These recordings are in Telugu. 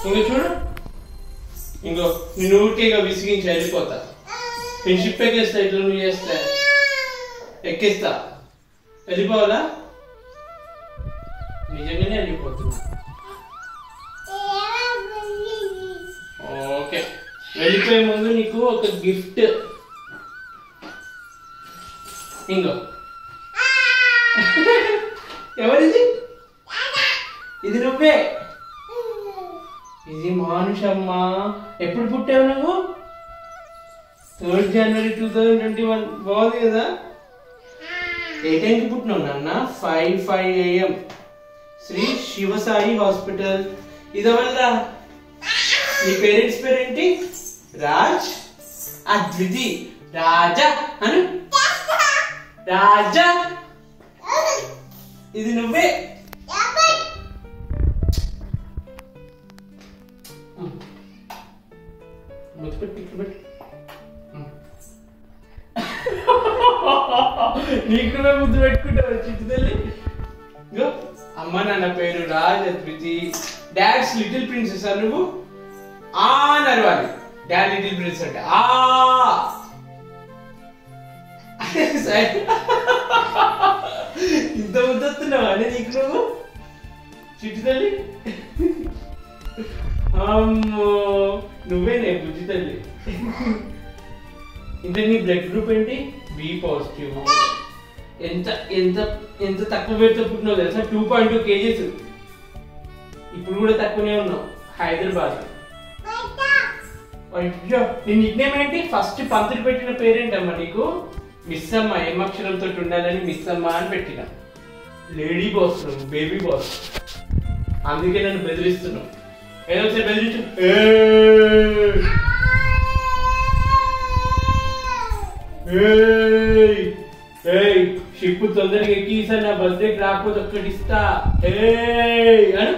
ఇంకో చూడు ఇంకో నేను ఊరికే ఇక విసిగించి వెళ్ళిపోతా నేను షిప్ ఎక్కేస్తా ఇట్లా నువ్వు చేస్తే ఎక్కిస్తా వెళ్ళిపోవాలా నిజంగానే వెళ్ళిపోతున్నా ఓకే వెళ్ళిపోయే ముందు నీకు ఒక గిఫ్ట్ ఇంకో ఎవరిది ఇది నువ్వే ఇది మానుషమ్మ ఎప్పుడు పుట్టావు నువ్వు third January two thousand twenty one బాగుంది కదా ఏ టైంకి పుట్టినావు నాన్న five five AM Shri Shivasai hospital ఇదవల్ల నీ పేరెంట్స్ పేరేంటి రాజ్ అద్వితి రాజా అను రాజా ఇది నువ్వే ముద్దు పెట్టు ఇక్కడ పెట్టు నీకు నువ్వే ముద్దు పెట్టుకుంటావు చిట్టు తల్లి ఇగో అమ్మ నాన్న పేరు Raj Adviti dad's little princess ఆ నువ్వు ఆ అని అరవాలి డాడ్ లిటిల్ ప్రిన్సెస్ అంటే ఆ సరే. ఇంత ముద్దొస్తున్నావా అని నీకు నువ్వు చిట్టు తల్లి అమ్మో నువ్వేనే బుజ్జి తల్లి ఇంకా నీ బ్లడ్ గ్రూప్ ఏంటి బి పాజిటివ్ ఎంత ఎంత ఎంత తక్కువ వెయిట్ పుట్టినావు తెలుసా టూ పాయింట్ టూ కేజీస్ ఇప్పుడు కూడా తక్కువనే ఉన్నావు హైదరాబాద్ అయ్యో నీ నిక్నేమ్ ఏంటి ఫస్ట్ పంతులు పెట్టిన పేరేంటమ్మా నీకు మిస్ అమ్మ ఏం అక్షరంతో ఉండాలని మిస్ అమ్మ అని పెట్టిన లేడీ బాస్ నువ్వు బేబీ బాస్ అందుకే నన్ను బెదిరిస్తున్నావు ఏదో ఒకసారి బెదిరించు ఏయ్! ఏయ్! ఏయ్ షిప్ తొందరగా ఎక్కి ఈసారి నా బర్త్డేకి రాకపోతే ఒక్కటి ఇస్తా ఏయ్ అను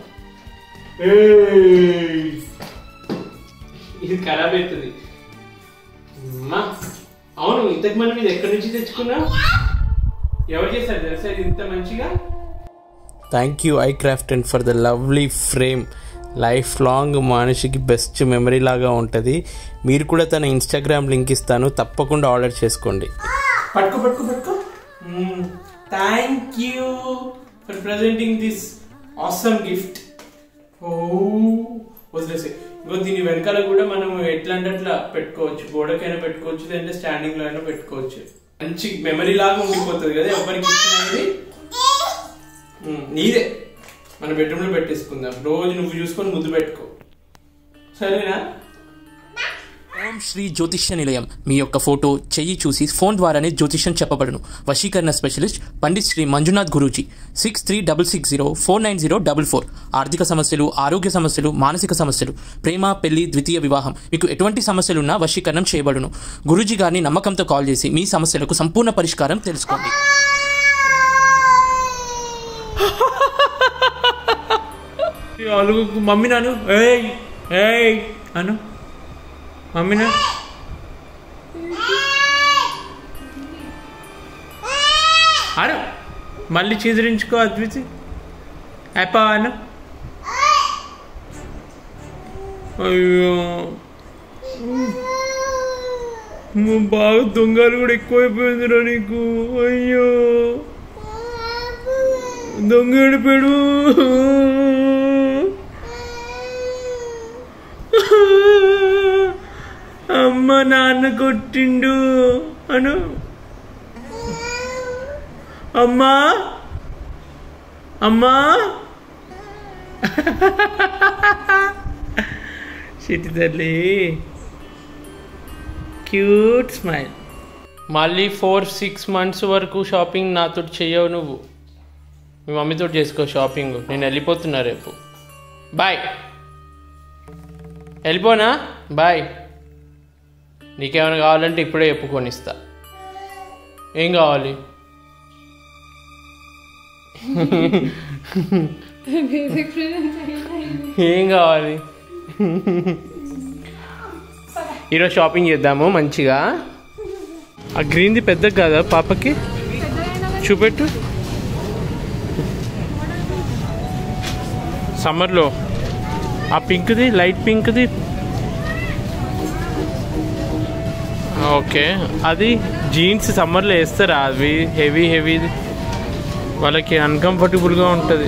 ఏయ్! ఇది ఖరాబ్ అవుతుంది అమ్మా అవును ఇంతకు మనం ఇది ఎక్కడి నుంచి తెచ్చుకున్నా ఎవరు చేశారు తెలుసా ఇది ఇంత మంచిగా thank you I craft and for the lovely frame life long మనిషికి బెస్ట్ మెమరీ లాగా ఉంటుంది మీరు కూడా తన ఇన్స్టాగ్రామ్ లింక్ ఇస్తాను తప్పకుండా ఆర్డర్ చేసుకోండి పట్టుకో పట్టుకో పట్టుకో thank you for presenting this awesome gift ఓ వదిలేసి ఇంకో దీని వెనకాల కూడా మనం ఎట్లా అంటే అట్లా పెట్టుకోవచ్చు గోడకైనా పెట్టుకోవచ్చు లేదంటే స్టాండింగ్ లో అయినా పెట్టుకోవచ్చు మంచి మెమరీ లాగా ఉండిపోతుంది కదా ఎవరికి ఇచ్చినది ఉమ్, నీదే మన బెడ్రూమ్ లో పెట్టేసుకుందాం రోజు నువ్వు చూసుకొని ముద్దు పెట్టుకో సరేనా ఓం శ్రీ జ్యోతిష్య నిలయం మీ యొక్క ఫోటో చెయ్యి చూసి ఫోన్ ద్వారానే జ్యోతిష్యం చెప్పబడును వశీకరణ specialist Pandit Shri Manjunath Guruji six three double six zero four nine zero double four ఆర్థిక సమస్యలు ఆరోగ్య సమస్యలు మానసిక సమస్యలు ప్రేమ పెళ్లి ద్వితీయ వివాహం మీకు ఎటువంటి సమస్యలున్నా వశీకరణం చేయబడును గురూజీ గారిని నమ్మకంతో కాల్ చేసి మీ సమస్యలకు సంపూర్ణ పరిష్కారం తెలుసుకోండి అలుగు మమ్మీ నాను ఏయ్ ఏయ్ అను మమ్మీ నా అను మళ్ళీ చీదరించుకో అద్వితి అప్పా అను అయ్యో నువ్వు బాగా దొంగలు కూడా ఎక్కువైపోయిందిరా నీకు అయ్యో దొంగ ఏడిపాడు అమ్మ నాన్న కొట్టిండు అను అమ్మా అమ్మా చిట్టి తల్లి క్యూట్ స్మైల్ మళ్ళీ ఫోర్ సిక్స్ మంత్స్ వరకు షాపింగ్ నాతో చెయ్యవు నువ్వు మీ మమ్మీతో చేసుకో షాపింగ్ నేను వెళ్ళిపోతున్నా రేపు బాయ్ వెళ్ళిపోనా బాయ్ నీకేమైనా కావాలంటే ఇప్పుడే చెప్పుకొని ఇస్తా ఏం కావాలి ఏం కావాలి ఈరోజు షాపింగ్ చేద్దాము మంచిగా ఆ గ్రీన్ది పెద్ద కదా పాపకి చూపెట్టు సమ్మర్లో ఆ పింక్ది లైట్ పింక్ది ఓకే అది జీన్స్ సమ్మర్లో వేస్తారా అవి హెవీ హెవీ వాళ్ళకి అన్కంఫర్టబుల్గా ఉంటుంది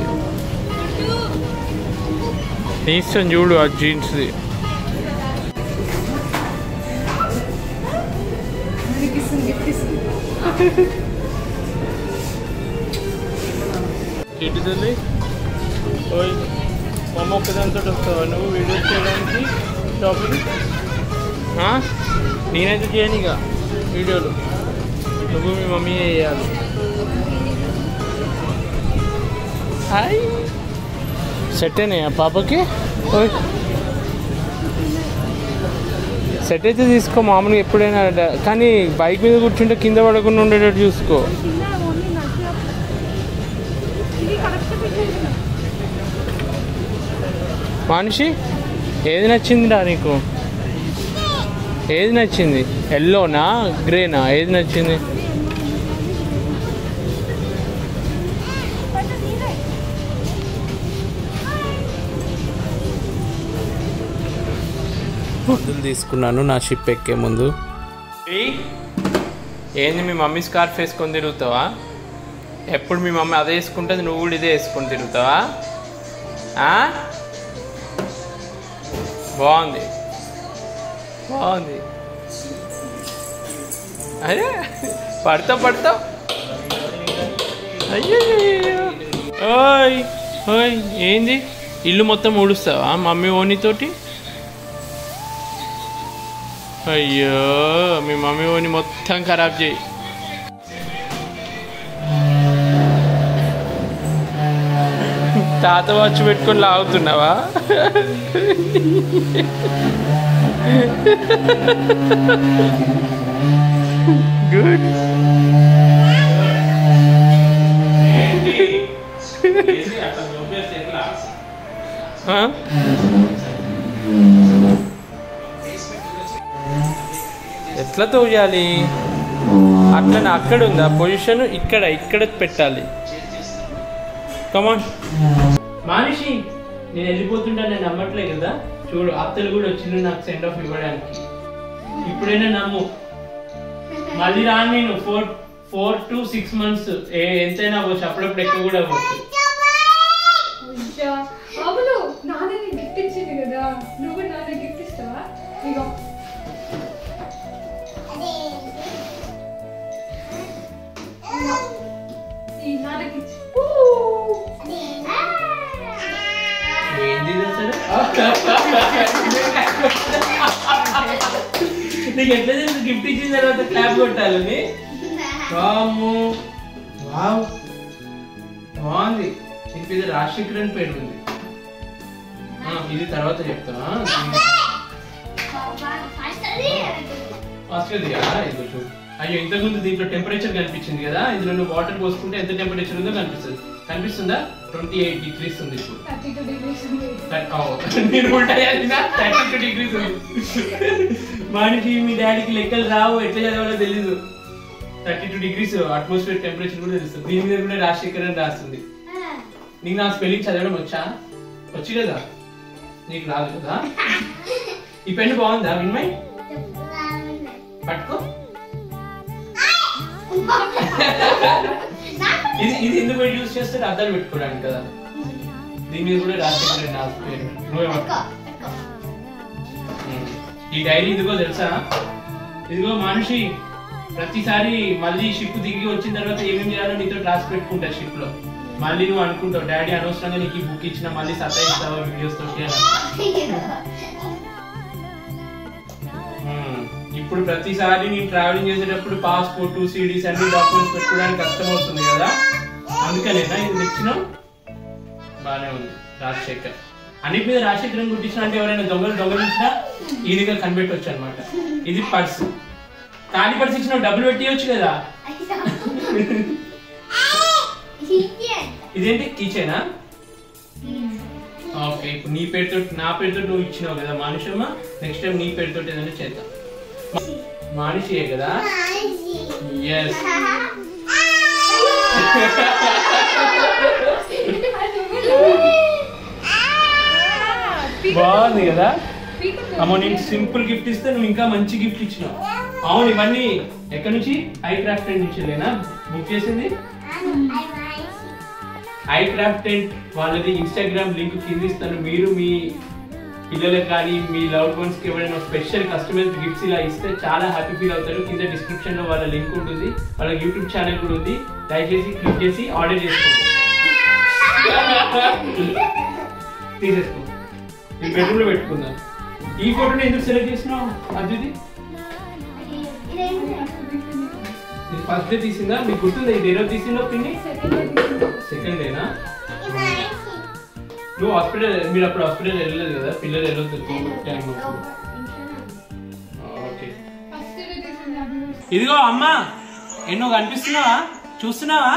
నీ ఇష్టం చూడు ఆ జీన్స్ది ఏంటి తల్లి ఓయ్ మా అమ్మ ఒక్కదానితో వస్తావా నువ్వు వీడియో చేయడానికి షాపింగ్ ఆ? నేనైతే చేయను ఇక వీడియోలు నువ్వు మీ మమ్మీ చేయాలి హాయ్ సెట్ అయినాయా పాపకి ఓయ్ సెట్ అయితే తీసుకో మామూలుగా ఎప్పుడైనా డ- కానీ బైక్ మీద కూర్చుంటే కింద పడకుండా ఉండేటట్టు చూసుకో మనిషి ఏది నచ్చిందిరా నీకు ఏది నచ్చింది ఎల్లోనా గ్రేనా ఏది నచ్చింది మందులు తీసుకున్నాను నా షిప్ ఎక్కే ముందు ఏంది మీ మమ్మీ స్కార్ఫ్ వేసుకొని తిరుగుతావా ఎప్పుడు మీ మమ్మీ అదే వేసుకుంటుంది నువ్వు కూడా ఇదే వేసుకొని తిరుగుతావా ఆ? బాగుంది బాగుంది అదే పడతావు పడతావు అయ్యో ఓయ్ ఓయ్ ఏంది ఇల్లు మొత్తం ఊడుస్తావా మమ్మీ ఓనితోటి అయ్యో మీ మమ్మీ ఓని మొత్తం ఖరాబ్ చేయి తాత వచ్చి పెట్టుకొని లాగుతున్నావా గుడ్ ఎట్లా తోయాలి అట్లనే అక్కడ ఉందా పొజిషన్ ఇక్కడ ఇక్కడ పెట్టాలి కమాన్ మనిషి నేను వెళ్ళిపోతుంటా నేను నమ్మట్లే కదా చూడు అత్తలు కూడా వచ్చిండు నాకు సెండ్ ఆఫ్ ఇవ్వడానికి ఇప్పుడైనా నమ్ము మళ్ళీ రాను నేను four four to six months ఏ ఎంతైనా అవ్వచ్చు అప్పుడప్పుడు ఎక్కువ కూడా అవ్వచ్చు అయ్యా, అవును నాన్న నీకు గిఫ్ట్ ఇచ్చింది కదా నువ్వు నాన్న గిఫ్ట్ ఇస్తావా ఇగో ఈ నాన్నకి ఇచ్చి ఏంది ఇది అసలు నీకు ఎట్లా తెలుసు గిఫ్ట్ ఇచ్చిన తర్వాత క్లాప్ కొట్టాలని వాము వావ్ బాగుంది దీని మీద రాజశేఖర్ అని పేరు ఉంది ఆ, ఇది తర్వాత చెప్తాను ఆస్ట్రేలియా ఇదిగో చూడు అయ్యో ఇంతకుముందు దీంట్లో టెంపరేచర్ కనిపించింది కదా ఇందులో నువ్వు వాటర్ పోసుకుంటే ఎంత టెంపరేచర్ ఉందో కనిపిస్తుంది కనిపిస్తుందా ట్వంటీ ఎయిట్ డిగ్రీస్ ఉంది ఇప్పుడు థర్టీ టూ డిగ్రీస్ ఉంది నేను ఉల్టా చేసిన థర్టీ టూ డిగ్రీస్ ఉంది మనిషి మీ డాడీకి లెక్కలు రావు ఎట్లా చదవాలో తెలీదు thirty two degrees atmosphere temperature కూడా తెలుస్తుంది దీని మీద కూడా రాజశేఖర్ అని రాస్తుంది నీకు నా స్పెల్లింగ్ చదవడం వచ్చా వచ్చి కదా నీకు రాదు కదా ఈ పెన్ బాగుందా విన్మయ్ పట్టుకో ఇది ఇది ఎందుకు యూజ్ చేస్తారు అద్దాలు పెట్టుకోవడానికి కదా దీని మీద కూడా రాజశేఖర్ అని రాసి పేరు నువ్వే పట్టుకో. ఉమ్. ఈ డైరీ ఇదిగో తెలుసా ఇదిగో మనిషి ప్రతిసారి మళ్ళీ షిప్ దిగి వచ్చిన తర్వాత ఏమేమి చేయాలో నీతో రాసి పెట్టుకుంటా షిప్ లో మళ్ళీ నువ్వు అనుకుంటావు డాడీ అనవసరంగా నీకు ఈ బుక్ ఇచ్చిన మళ్ళీ సతాయిస్తావా వీడియోస్ తోటి అని ఉమ్. ఇప్పుడు ప్రతిసారి నేను ట్రావెలింగ్ చేసేటప్పుడు పాస్పోర్ట్ సిడీస్ అన్ని డాక్యుమెంట్స్ పెట్టుకోవడానికి కష్టం అవుతుంది కదా అందుకనేనా ఇది తెచ్చినాం బానే ఉంది రాజశేఖర్ అన్నిటి మీద రాజశేఖరం గుర్తించిన అంటే ఎవరైనా దొంగలు దొంగలించినా ఈజీగా కనిపెట్టవచ్చు అనమాట ఇది పర్స్ ఖాళీ పర్స్ ఇచ్చిన డబ్బులు పెట్టియొచ్చు కదా ఇదేంటి కీచేనా ఓకే ఇప్పుడు నీ పేరుతో నా పేరుతో నువ్వు ఇచ్చినావు కదా మానుషమ్మ నెక్స్ట్ టైం నీ పేరుతో ఏదైనా చేద్దాం మానుషియే కదా ఎస్ బాగుంది కదా పీకకు. అమ్మో నేను సింపుల్ గిఫ్ట్ ఇస్తే నువ్వు ఇంకా మంచి గిఫ్ట్ ఇచ్చినావు అవును ఇవన్నీ ఎక్కడి నుంచి ఐ క్రాఫ్ట్ నుంచి లేనా బుక్ చేసింది ఐ క్రాఫ్ట్ టెంట్ వాళ్ళది ఇన్స్టాగ్రామ్ లింక్ కింద ఇస్తాను మీరు మీ పిల్లలకు కానీ మీ లవ్ వన్స్ కి ఎవరైనా స్పెషల్ కస్టమైజ్ గిఫ్ట్స్ ఇలా ఇస్తే చాలా హ్యాపీ ఫీల్ అవుతారు కింద డిస్క్రిప్షన్ లో వాళ్ళ లింక్ ఉంటుంది వాళ్ళ యూట్యూబ్ ఛానల్ కూడా ఉంది దయచేసి క్లిక్ చేసి ఆర్డర్ చేసుకోండి తీసేసుకో ఈ బెడ్రూమ్ లో పెట్టుకుందాం ఈ ఫోటోని ఎందుకు సెలెక్ట్ చేసినావు అదిది ఇది ఫస్ట్ డే తీసిందా మీకు గుర్తుందా ఇది ఏదో తీసిందో పిన్ని సెకండ్ డే తీసుకుంటా. సెకండ్ డేనా నువ్వు హాస్పిటల్ మీరు అప్పుడు హాస్పిటల్ వెళ్ళలేదు కదా పిల్లలు వెళ్ళొద్దు కోవిడ్ టైం అప్పుడు ఓకే ఫస్ట్ డే తీసుకుంటా అభిలాష్. ఇదిగో అమ్మా ఎన్నో కనిపిస్తున్నావా చూస్తున్నావా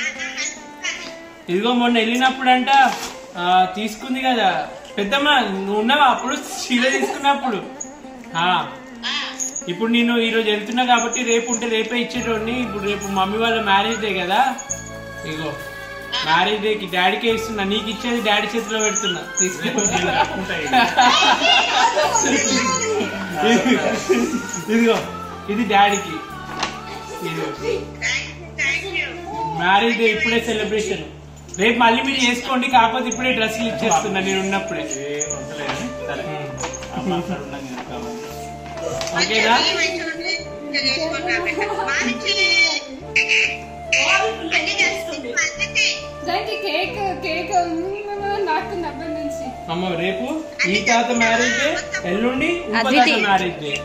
ఇదిగో మొన్న వెళ్ళినప్పుడు అంట ఆ, తీసుకుంది కదా పెద్దమ్మ నువ్వు ఉన్నావా అప్పుడు శిల తీసుకున్నప్పుడు ఆ, ఇప్పుడు నేను ఈరోజు వెళ్తున్నా కాబట్టి రేపు ఉంటే రేపే ఇచ్చేటోడిని ఇప్పుడు రేపు మమ్మీ వాళ్ళ మ్యారేజ్ డే కదా ఇగో మ్యారేజ్ డేకి డాడీకే ఇస్తున్నా నీకు ఇచ్చేది డాడీ చేతిలో పెడుతున్నా తీసుకో ఇదిగో ఇది డాడీకి ఇదిగో మ్యారేజ్ డే ఇప్పుడే సెలబ్రేషన్ రేపు మళ్ళీ మీరు చేసుకోండి కాకపోతే ఇప్పుడే డ్రెస్సులు ఇచ్చేస్తున్నా నేను ఉన్నప్పుడే ఓకేనా దానికి కేక్ కేక్ నాకు నవ్వు నుంచి అమ్మ రేపు ఈ తాత మ్యారేజ్ డే ఎల్లుండి ఇంకో తాత మ్యారేజ్ డే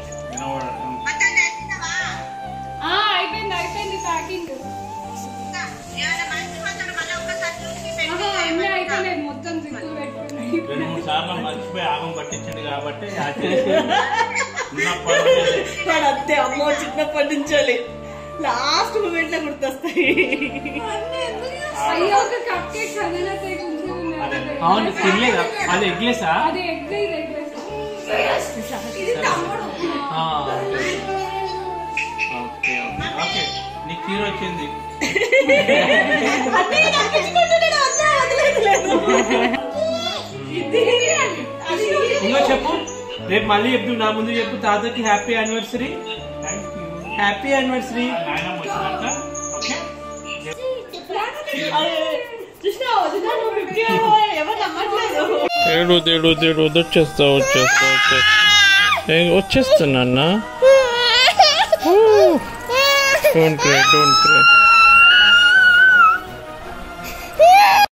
ఆ అయిపోయింది అయిపోయింది ప్యాకింగ్ ఆహా అన్నీ అయిపోలేదు మొత్తం జిప్పులు పెట్టుకున్నాయి రెండు మూడు సార్లు మర్చిపోయి ఆగం పట్టించండి కాబట్టి ఉన్నప్పటి నుండి వాడు అంతే అమ్మో చిన్నప్పటి నుంచి లాస్ట్ మూమెంట్ లో గుర్తొస్తాయి అయ్యో ఒక కప్ కేక్ చదివిన కేక్ ఉంది అవును తినలేదా అది ఎగ్లెసా అది ఎగ్ ఇది ఎగ్ ఓకే ఓకే ఓకే నీకు తీరు వచ్చింది ఇంకో చెప్పు రేపు మళ్ళీ చెప్పు నా ముందు చెప్పు తాతకి happy anniversary thank you happy anniversary నాయనమ్మ వచ్చినాక ఓకే చూసినా వదినా నువ్వు ఫిఫ్టీ ఎవరు నమ్మట్లేదు ఏడు తేడు తేడు వచ్చేస్తా వచ్చేస్తా వచ్చేస్తా వచ్చేస్తున్నా డోంట్ క్రై డోంట్ క్రై